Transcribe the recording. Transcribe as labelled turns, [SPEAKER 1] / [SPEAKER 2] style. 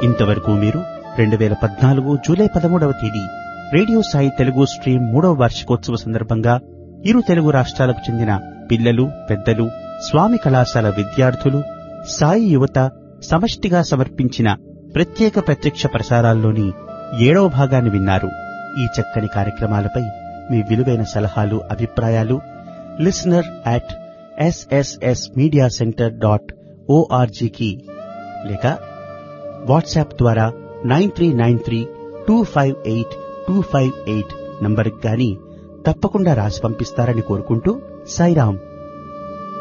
[SPEAKER 1] ఇంతవరకు మీరు రెండు వేల పద్నాలుగు జూలై పదమూడవ తేదీ రేడియో సాయి తెలుగు స్ట్రీమ్ మూడవ వార్షికోత్సవ సందర్భంగా ఇరు తెలుగు రాష్ట్రాలకు చెందిన పిల్లలు పెద్దలు స్వామి కళాశాల విద్యార్థులు సాయి యువత సమష్టిగా సమర్పించిన ప్రత్యేక ప్రత్యక్ష ప్రసారాల్లోని ఏడవ భాగాన్ని విన్నారు ఈ చక్కని కార్యక్రమాలపై మీ విలువైన సలహాలు అభిప్రాయాలు listener at SSS media centre dot ఓఆర్జీకి లేక వాట్సాప్ ద్వారా nine three nine three two five eight two five eight నంబర్కి గాని తప్పకుండా రాసి పంపిస్తారని కోరుకుంటూ సాయిరాం